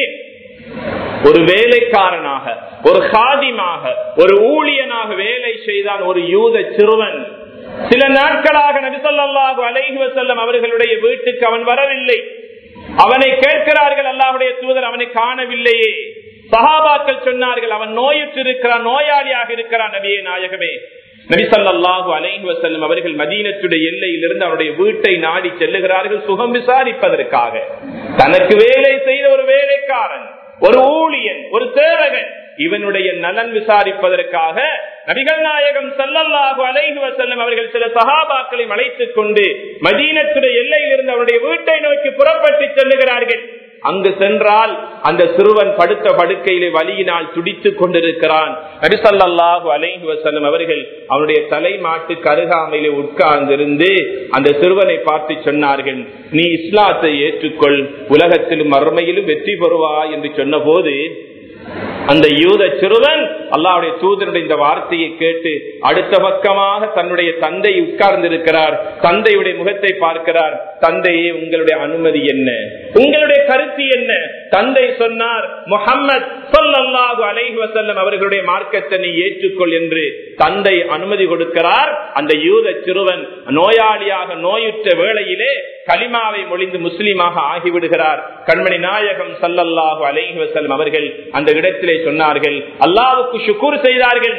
ஒரு வேலைக்காரனாக ஒரு காதிமாக ஒரு ஊழியனாக வேலை செய்தான் ஒரு யூத சிறுவன் சில நாட்களாக நபிசல்லாஹு அலைஹி வசல்லம் அவர்களுடைய வீட்டுக்கு அவன் வரவில்லை அவனை கேட்கிறார்கள் அல்லாஹுடைய தூதர் அவனை காணவில்லையே சஹாபாக்கள் சொன்னார்கள் அவன் நோயுற்று இருக்கிறான் நோயாளியாக இருக்கிறான் நபியே நாயகமே நபிசல்லாஹு அலைஹி வசல்லம் அவர்கள் மதீனத்துடைய எல்லையிலிருந்து அவருடைய வீட்டை நாடி செல்லுகிறார்கள் சுகம் விசாரிப்பதற்காக தனக்கு வேலை செய்த ஒரு வேலைக்காரன் ஒரு ஊழியன் ஒரு சேவகன் இவனுடைய நலன் விசாரிப்பதற்காக நபிகள் நாயகம் சல்லல்லாஹு அலைஹி வசல்லம் அவர்கள் சில சகாபாக்களை அழைத்துக் கொண்டு மதீனத்துடைய எல்லையில் இருந்து அவருடைய வீட்டை நோக்கி புறப்பட்டு செல்லுகிறார்கள் அங்கு சென்றால் அந்த சிறுவன் படுத்த படுக்கையிலே வலியினால் துடித்துக் கொண்டிருக்கிறான் நபிசல்லாஹு அலைஹி வசல்லம் அவர்கள் அவனுடைய தலை மாட்டு கருகாமையிலே உட்கார்ந்திருந்து அந்த சிறுவனை பார்த்து சொன்னார்கள் நீ இஸ்லாத்தை ஏற்றுக்கொள் உலகத்திலும் மறுமையிலும் வெற்றி பெறுவா என்று சொன்ன போது அந்த யூத சிறுவன் அல்லாவுடைய தூதனுடைய இந்த வார்த்தையை கேட்டு அடுத்த பக்கமாக தன்னுடைய தந்தை உட்கார்ந்திருக்கிறார் தந்தையுடைய முகத்தை பார்க்கிறார் தந்தையே உங்களுடைய அனுமதி என்ன உங்களுடைய கருத்து என்ன தந்தை சொன்னார் முகம்மது சொல்லல்லாஹு அலைஹி வசல்லம் அவர்களுடைய மார்க்கத்தை நீ ஏற்றுக்கொள் என்று தந்தை அனுமதி கொடுக்கிறார் அந்த யூத சிறுவன் நோயாளியாக நோயுற்ற வேளையிலே கலிமாவை மொழிந்து முஸ்லீமாக ஆகிவிடுகிறார் கண்மணி நாயகம் சல்லல்லாஹு அலைஹி வசல்லம் அவர்கள் அந்த இடத்திலே சொன்னார்கள் அல்லாவுக்கு சுக்கூர் செய்தார்கள்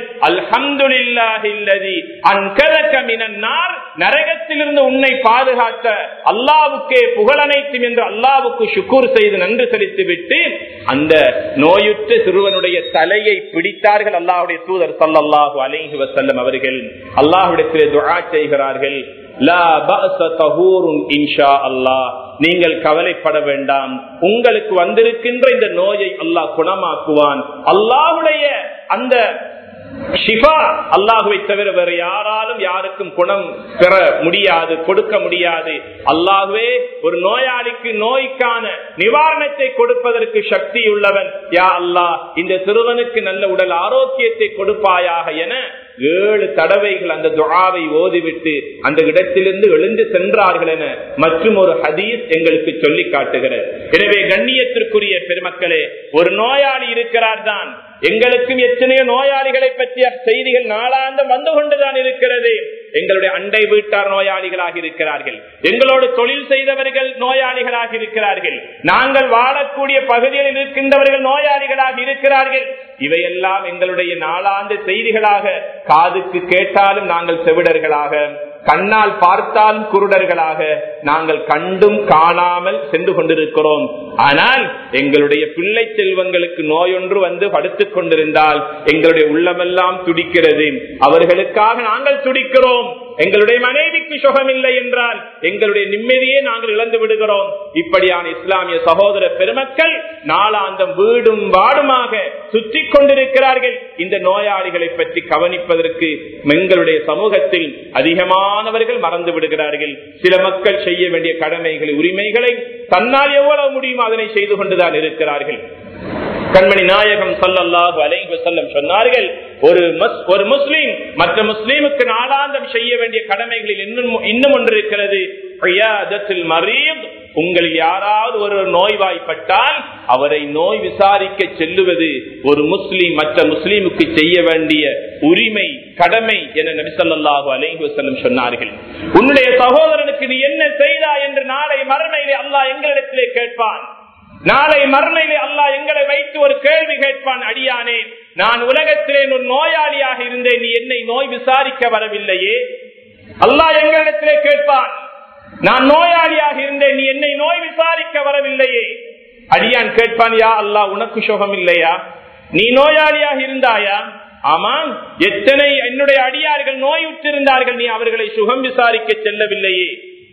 அல்ஹம்துலில்லாஹில்லதி நரகத்திலிருந்து உன்னை பாதுகாத்த அல்லாவுக்கே புகழனைத்தும் என்று அல்லாவுக்கு சுக்கூர் செய்து நன்றி செலுத்தி விட்டு அந்த நோயுற்ற சிறுவனுடைய தலையை பிடித்தார்கள் அல்லாவுடைய தூதர் சல்லல்லாஹு அலைஹி வசல்லம் அவர்கள் அல்லாஹுடத்திலே துஆ செய்கிறார்கள் நீங்கள் கவலைப்பட வேண்டாம் உங்களுக்கு வந்திருக்கின்ற இந்த நோயை அல்லாஹ் குணமாக்குவான் அல்லாஹுடைய அந்த ஷிஃபா அல்லாஹுவை தவிர வேற யாராலும் யாருக்கும் குணம் பெற முடியாது கொடுக்க முடியாது அல்லாஹுவே ஒரு நோயாளிக்கு நோய்க்கான நிவாரணத்தை கொடுப்பதற்கு சக்தி உள்ளவன் யா அல்லாஹ் இந்த சிறுவனுக்கு நல்ல உடல் ஆரோக்கியத்தை கொடுப்பாயாக என ஏழு தடவைகள் அந்த துழாவை ஓதிவிட்டு அந்த இடத்திலிருந்து எழுந்து சென்றார்கள் என மற்றும் ஒரு ஹதீஸ் எங்களுக்கு சொல்லி காட்டுகிறது எனவே கண்ணியத்திற்குரிய பெருமக்களே ஒரு நோயாளி இருக்கிறார் தான் எங்களுக்கும் எத்தனையோ நோயாளிகளை பற்றிய செய்திகள் நாளாந்தம் வந்து கொண்டுதான் இருக்கிறது எங்களுடைய அண்டை வீட்டார் நோயாளிகளாக இருக்கிறார்கள் எங்களோடு தொழில் செய்தவர்கள் நோயாளிகளாக இருக்கிறார்கள் நாங்கள் வாழக்கூடிய பகுதிகளில் இருக்கின்றவர்கள் நோயாளிகளாக இருக்கிறார்கள் இவையெல்லாம் எங்களுடைய நாளாந்த செய்திகளாக காதுக்கு கேட்டாலும் நாங்கள் செவிடர்களாக கண்ணால் பார்த்தாலும் குருடர்களாக நாங்கள் கண்டும் காணாமல் சென்று கொண்டிருக்கிறோம் ஆனால் எங்களுடைய பிள்ளை செல்வங்களுக்கு நோயொன்று வந்து படுத்துக் கொண்டிருந்தால் எங்களுடைய உள்ளமெல்லாம் துடிக்கிறது அவர்களுக்காக நாங்கள் துடிக்கிறோம் எங்களுடைய மனைவிக்கு சுகம் இல்லை என்றால் எங்களுடைய நிம்மதியே நாங்கள் இழந்து விடுகிறோம் இப்படியான இஸ்லாமிய சகோதர பெருமக்கள் நாளாந்தம் வீடும் வாடுமாக சுற்றி கொண்டிருக்கிறார்கள் இந்த நோயாளிகளை பற்றி கவனிப்பதற்கு எங்களுடைய சமூகத்தில் அதிகமானவர்கள் மறந்து விடுகிறார்கள் சில மக்கள் செய்ய வேண்டிய கடமைகளை உரிமைகளை தன்னால் எவ்வளவு முடியுமோ அதனை செய்து கொண்டுதான் இருக்கிறார்கள் கண்மணி நாயகம் சல்லல்லாஹு அலைஹி வஸல்லம் சொன்னார்கள் ஒரு ஒரு முஸ்லீம் மற்ற முஸ்லீமுக்கு நாளாந்தம் செய்ய வேண்டிய கடமைகளில் இன்னும் இன்னும் ஒன்று இருக்கிறது மரீத் உங்களில் யாராவது ஒரு நோய்வாய்ப்பட்டால் அவரை நோய் விசாரிக்க செல்லுவது ஒரு முஸ்லீம் மற்ற முஸ்லீமுக்கு செய்ய வேண்டிய உரிமை கடமை என நபிசல்லாஹு அலைஹி வஸல்லம் சொன்னார்கள் உன்னுடைய சகோதரனுக்கு நீ என்ன செய்தா என்று நாளை மறுமையிலே அல்லாஹ் எங்களிடத்திலே கேட்பான் நாளை மறுமையிலே அல்லாஹ் எங்களை வைத்து ஒரு கேள்வி கேட்பான் அடியானே நான் உலகத்திலே ஒரு நோயாளியாக இருந்தேன் நீ என்னை நோய் விசாரிக்க வரவில்லையே அல்லாஹ் எங்களிடத்திலே கேட்பான் நான் நோயாளியாக இருந்தேன் நீ என்னை நோய் விசாரிக்க வரவில்லையே அடியான் கேட்பான் யா அல்லாஹ் உனக்கு சுகம் இல்லையா நீ நோயாளியாக இருந்தாயா ஆமாம் எத்தனை என்னுடைய அடியார்கள் நோயுற்றிருந்தார்கள் நீ அவர்களை சுகம் விசாரிக்க செல்லவில்லையே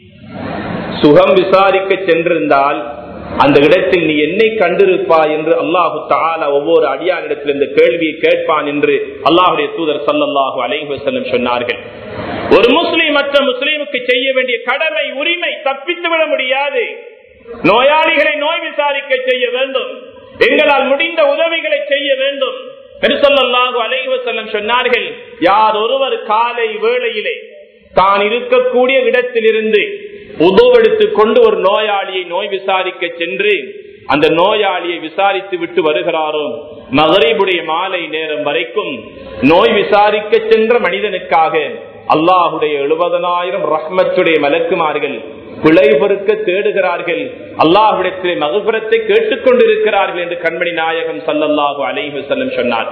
சுகம் விசாரிக்க சென்றிருந்தால் அந்த இடத்தில் நீ என்னை கண்டிருப்பா என்று அல்லாஹு தாலா ஒவ்வொரு அடியானிடத்தில் இந்த கேள்வியை கேட்பான் என்று அல்லாஹுடைய தூதர் சல்லாஹூ அலைவசல்லம் சொன்னார்கள் ஒரு முஸ்லீம் மற்ற முஸ்லீமுக்கு செய்ய வேண்டிய கடமை உரிமை தப்பித்து விட முடியாது நோயாளிகளை நோய் விசாரிக்க செய்ய வேண்டும் எங்களால் முடிந்த உதவிகளை செய்ய வேண்டும் பெருசல்லாஹு அலைவசல்லம் சொன்னார்கள் யார் ஒருவர் காலை வேளையிலே தான் இருக்கக்கூடிய இடத்திலிருந்து உதவெடுத்துக் கொண்டு ஒரு நோயாளியை நோய் விசாரிக்க சென்று அந்த நோயாளியை விசாரித்து விட்டு வருகிறாரோ மகரீபுடைய மாலை நேரம் வரைக்கும் நோய் விசாரிக்க சென்ற மனிதனுக்காக அல்லாஹுடைய எழுபதனாயிரம் ரஹ்மத்துடைய மலக்குமார்கள் பிழை பொறுக்க தேடுகிறார்கள் அல்லாஹுடத்திலே மகுபுரத்தை கேட்டுக் கொண்டிருக்கிறார்கள் என்று கண்மணி நாயகம் சல்லல்லாஹு அலைஹு செல்லம் சொன்னார்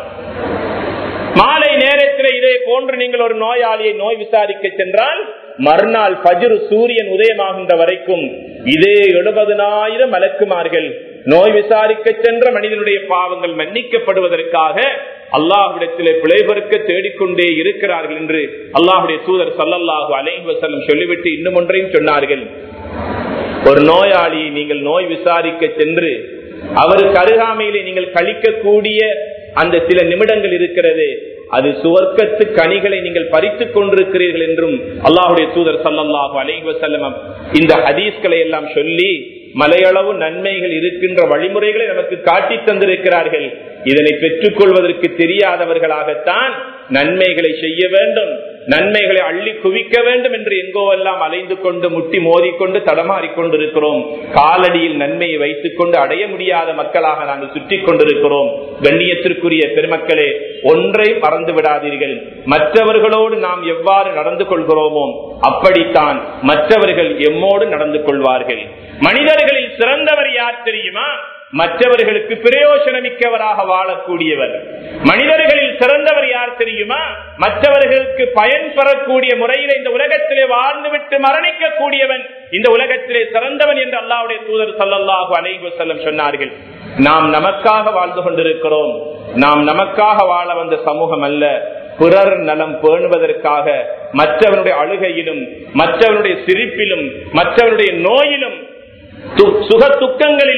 மாலை நேரத்தில் இதே போன்று நீங்கள் ஒரு நோயாளியை நோய் விசாரிக்க சென்றால் மறுநாள் பஜிரு சூரியன் உதயமாகின்ற வரைக்கும் இதே எழுபதனாயிரம் மலக்குமார்கள் நோய் விசாரிக்க சென்ற மனிதனுடைய பாவங்கள் மன்னிக்கப்படுவதற்காக அல்லாஹுடத்திலே பிழைபெருக்க தேடிக்கொண்டே இருக்கிறார்கள் என்று அல்லாஹுடைய தூதர் சல்லல்லாஹு அலைஹி வசல்லம் சொல்லிவிட்டு இன்னும் ஒன்றையும் சொன்னார்கள் ஒரு நோயாளியை நீங்கள் நோய் விசாரிக்க சென்று அவருக்கு அருகாமையிலே நீங்கள் கழிக்கக்கூடிய அந்த சில நிமிடங்கள் இருக்கிறது அது சுவர்க்கத்து கனிகளை நீங்கள் பறித்துக் கொண்டிருக்கிறீர்கள் என்றும் அல்லாஹுடைய தூதர் சல்லாஹூ அலைஹி வசல்லம் இந்த ஹதீஸ்களை எல்லாம் சொல்லி மலையளவு நன்மைகள் இருக்கின்ற வழிமுறைகளை நமக்கு காட்டி தந்திருக்கிறார்கள் இதனை பெற்றுக் கொள்வதற்கு தெரியாதவர்களாகத்தான் நன்மைகளை செய்ய வேண்டும் நன்மைகளை அள்ளி குவிக்க வேண்டும் என்று எங்கோ எல்லாம் அலைந்து கொண்டு முட்டி மோதிக்கொண்டு தடமாறிக் கொண்டிருக்கிறோம் காலடியில் நன்மையை வைத்துக் கொண்டு அடைய முடியாத மக்களாக நாங்கள் சுற்றி கொண்டிருக்கிறோம் கண்ணியத்திற்குரிய பெருமக்களே ஒன்றை மறந்து விடாதீர்கள் மற்றவர்களோடு நாம் எவ்வாறு நடந்து கொள்கிறோமோ அப்படித்தான் மற்றவர்கள் எம்மோடு நடந்து கொள்வார்கள் மனிதர்களில் சிறந்தவர் யார் தெரியுமா மற்றவர்களுக்கு பிரயோஜனமிக்கவராக வாழக்கூடியவர் மனிதர்களில் சிறந்தவர் யார் தெரியுமா மற்றவர்களுக்கு பயன் பெறக்கூடிய முறையில் இந்த உலகத்திலே வாழ்ந்துவிட்டு மரணிக்க கூடியவன் இந்த உலகத்திலே சிறந்தவன் என்று அல்லாவுடைய தூதர் சல்லாஹூ அலைஹு செல்லம் சொன்னார்கள் நாம் நமக்காக வாழ்ந்து கொண்டிருக்கிறோம் நாம் நமக்காக வாழ வந்த சமூகம் அல்ல பிறர் நலம் பேணுவதற்காக மற்றவனுடைய அழுகையிலும் மற்றவனுடைய சிரிப்பிலும் மற்றவனுடைய நோயிலும் சுக துக்கங்களிலும்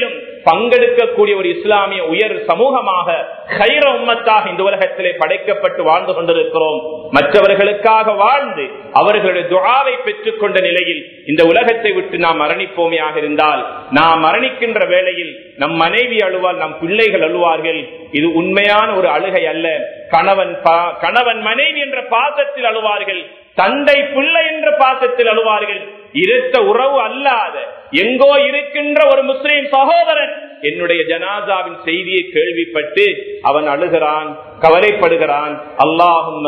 பங்கெடுக்கக்கூடிய ஒரு இஸ்லாமிய உயர் சமூகமாக கைர உம்மத்தாக இந்த உலகத்திலே படைக்கப்பட்டு வாழ்ந்து கொண்டிருக்கிறோம் மற்றவர்களுக்காக வாழ்ந்து அவர்களுடைய துவாவை பெற்றுக் கொண்ட நிலையில் இந்த உலகத்தை விட்டு நாம் மரணிப்போமையாக இருந்தால் நாம் மரணிக்கின்ற வேளையில் நம் மனைவி அழுவால் நம் பிள்ளைகள் அழுவார்கள் இது உண்மையான ஒரு அழுகை அல்ல கணவன் கணவன் மனைவி என்ற பாசத்தில் அழுவார்கள் தந்தை பிள்ளை என்ற பாசத்தில் அழுவார்கள் இருத்த உறவு அல்லாத எங்கோ இருக்கின்ற ஒரு முஸ்லீம் சகோதரன் என்னுடைய ஜனாதாவின் செய்தியை கேள்விப்பட்டு அவன் அழுகிறான் கவலைப்படுகிறான் அல்லாஹும்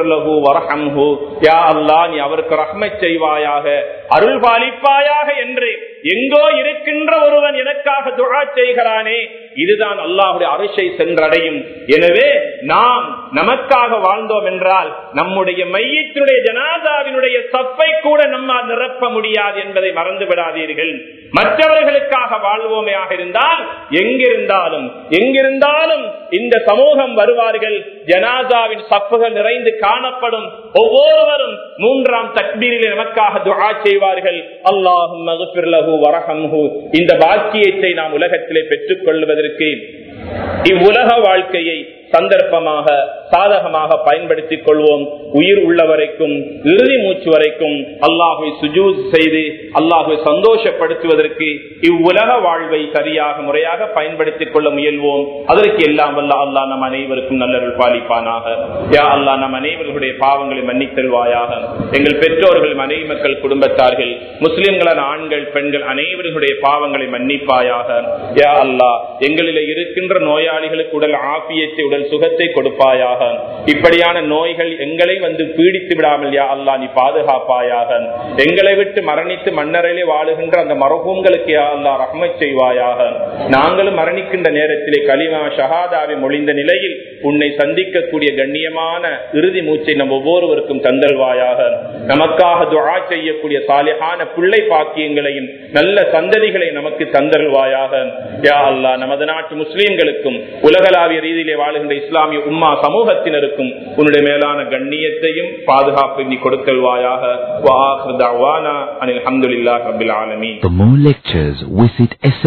வரஹம்ஹு யா அல்லா நீ அவருக்கு ரஹ்மத் செய்வாயாக அருள் பாலிப்பாயாக என்று எங்கோ இருக்கின்ற ஒருவன் எனக்காக துழா செய்கிறானே இதுதான் அல்லாஹுடைய அரிசை சென்றடையும் எனவே நாம் நமக்காக வாழ்ந்தோம் என்றால் நம்முடைய மையத்தினுடைய ஜனாதாவினுடைய சப்பை கூட நம்மால் நிரப்ப முடியாது என்பதை மறந்து விடாதீர்கள் மற்றவர்களுக்காக வாழ்வோமையாக இருந்தால் எங்கிருந்தாலும் எங்கிருந்தாலும் இந்த சமூகம் வருவார்கள் ஜனாதாவின் சப்புகள் நிறைந்து காணப்படும் ஒவ்வொருவரும் மூன்றாம் தக்பீரில் நமக்காக துஆ செய்வார்கள் அல்லாஹும் வரஹம்ஹு இந்த பாக்கியத்தை நாம் உலகத்திலே பெற்றுக் கொள்வதற்கு இவ்வுலக வாழ்க்கையை சந்தர்ப்பமாக சாதகமாக பயன்படுத்திக் கொள்வோம் உயிர் உள்ள வரைக்கும் இறுதி மூச்சு வரைக்கும் அல்லாஹை சுஜூஸ் செய்து அல்லாஹை சந்தோஷப்படுத்துவதற்கு இவ்வுலக வாழ்வை சரியாக முறையாக பயன்படுத்திக் கொள்ள முயல்வோம் அதற்கு எல்லாம் வல்ல அல்லா நம் அனைவருக்கும் நல்லருள் பாலிப்பானாக யா அல்லா நம் அனைவர்களுடைய பாவங்களை மன்னித்தருவாயாக எங்கள் பெற்றோர்கள் மனைவி மக்கள் குடும்பத்தார்கள் முஸ்லிம்களான ஆண்கள் பெண்கள் அனைவர்களுடைய பாவங்களை மன்னிப்பாயாக யா அல்லா எங்களில் இருக்கின்ற நோயாளிகளுக்கு உடல் ஆபியத்தை உடல் சுகத்தை கொடுப்பாயாக இப்படியான நோய்கள் எங்களை வந்து பீடித்து விடாமல் யா அல்லா நீ பாதுகாப்பாயாக எங்களை விட்டு மரணித்து மன்னரையிலே வாழுகின்ற அந்த மரகூம்களுக்கு யா அல்லா ரஹ்மத் செய்வாயாக நாங்களும் மரணிக்கின்ற நேரத்திலே கலிமா ஷஹாதாவை மொழிந்த நிலையில் உன்னை சந்திக்கக்கூடிய கண்ணியமான இறுதி மூச்சை நம் ஒவ்வொருவருக்கும் தந்தல்வாயாக நமக்காக துழா செய்யக்கூடிய சாலியான பிள்ளை பாக்கியங்களையும் நல்ல சந்ததிகளை நமக்கு தந்தல்வாயாக யா அல்லா நமது நாட்டு முஸ்லீம்களுக்கும் உலகளாவிய ரீதியிலே வாழுகின்ற இஸ்லாமிய உம்மா சமூகத்தினருக்கும் உன்னுடைய மேலான கண்ணியத்தையும் பாதுகாப்பு நீ கொடுத்தல்வாயாக அனில் அஹமதுல்லா ரபில் ஆலமி For more lectures, visit